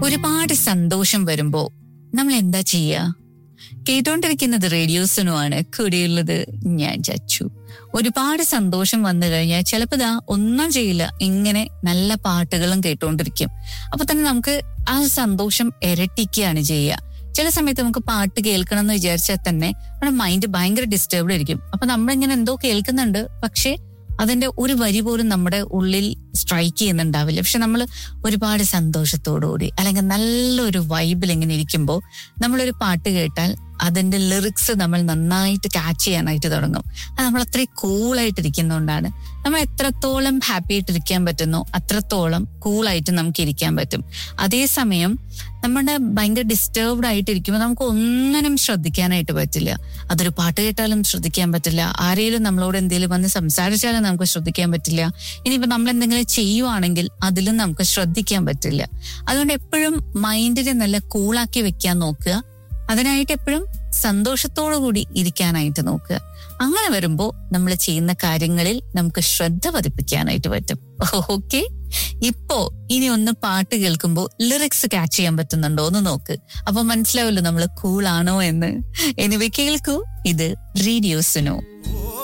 ഒരുപാട് സന്തോഷം വരുമ്പോ നമ്മൾ എന്താ ചെയ്യുക കേട്ടോണ്ടിരിക്കുന്നത് റേഡിയോസിനുമാണ് കൂടെയുള്ളത് ഞാൻ ചച്ചു ഒരുപാട് സന്തോഷം വന്നു കഴിഞ്ഞാൽ ചിലപ്പോൾ ഇതാ ഒന്നും ചെയ്യില്ല ഇങ്ങനെ നല്ല പാട്ടുകളും കേട്ടോണ്ടിരിക്കും അപ്പൊ തന്നെ നമുക്ക് ആ സന്തോഷം ഇരട്ടിക്കുകയാണ് ചെയ്യുക ചില സമയത്ത് നമുക്ക് പാട്ട് കേൾക്കണം എന്ന് വിചാരിച്ചാൽ തന്നെ നമ്മുടെ മൈൻഡ് ഭയങ്കര ഡിസ്റ്റർബ്ഡ് ആയിരിക്കും അപ്പൊ നമ്മളിങ്ങനെ എന്തോ കേൾക്കുന്നുണ്ട് പക്ഷേ അതിന്റെ ഒരു വരി പോലും നമ്മുടെ ഉള്ളിൽ സ്ട്രൈക്ക് ചെയ്യുന്നുണ്ടാവില്ല പക്ഷെ നമ്മൾ ഒരുപാട് സന്തോഷത്തോടുകൂടി അല്ലെങ്കിൽ നല്ലൊരു വൈബിൽ ഇങ്ങനെ ഇരിക്കുമ്പോൾ നമ്മളൊരു പാട്ട് കേട്ടാൽ അതിന്റെ ലിറിക്സ് നമ്മൾ നന്നായിട്ട് ക്യാച്ച് ചെയ്യാനായിട്ട് തുടങ്ങും അത് നമ്മൾ അത്രയും കൂളായിട്ട് ഇരിക്കുന്നതുകൊണ്ടാണ് നമ്മൾ എത്രത്തോളം ഹാപ്പി ആയിട്ട് ഇരിക്കാൻ പറ്റുന്നോ അത്രത്തോളം കൂളായിട്ട് നമുക്ക് ഇരിക്കാൻ പറ്റും അതേസമയം നമ്മുടെ ഭയങ്കര ഡിസ്റ്റർബ്ഡ് ആയിട്ട് ഇരിക്കുമ്പോൾ നമുക്ക് ഒന്നിനും ശ്രദ്ധിക്കാനായിട്ട് പറ്റില്ല അതൊരു പാട്ട് കേട്ടാലും ശ്രദ്ധിക്കാൻ പറ്റില്ല ആരെങ്കിലും നമ്മളോട് എന്തെങ്കിലും വന്ന് സംസാരിച്ചാലും നമുക്ക് ശ്രദ്ധിക്കാൻ പറ്റില്ല ഇനിയിപ്പോ നമ്മൾ എന്തെങ്കിലും ചെയ്യുവാണെങ്കിൽ അതിലും നമുക്ക് ശ്രദ്ധിക്കാൻ പറ്റില്ല അതുകൊണ്ട് എപ്പോഴും മൈൻഡിനെ നല്ല കൂളാക്കി വെക്കാൻ നോക്കുക അതിനായിട്ട് എപ്പോഴും സന്തോഷത്തോടു കൂടി ഇരിക്കാനായിട്ട് നോക്കുക അങ്ങനെ വരുമ്പോൾ നമ്മൾ ചെയ്യുന്ന കാര്യങ്ങളിൽ നമുക്ക് ശ്രദ്ധ പതിപ്പിക്കാനായിട്ട് പറ്റും ഓക്കെ ഇപ്പോ ഇനി ഒന്ന് പാട്ട് കേൾക്കുമ്പോൾ ലിറിക്സ് ക്യാച്ച് ചെയ്യാൻ പറ്റുന്നുണ്ടോ എന്ന് നോക്ക് അപ്പൊ മനസ്സിലാവല്ലോ നമ്മൾ കൂളാണോ എന്ന് എനിവേ കേൾക്കൂ ഇത് റേഡിയോസിനോ ഓ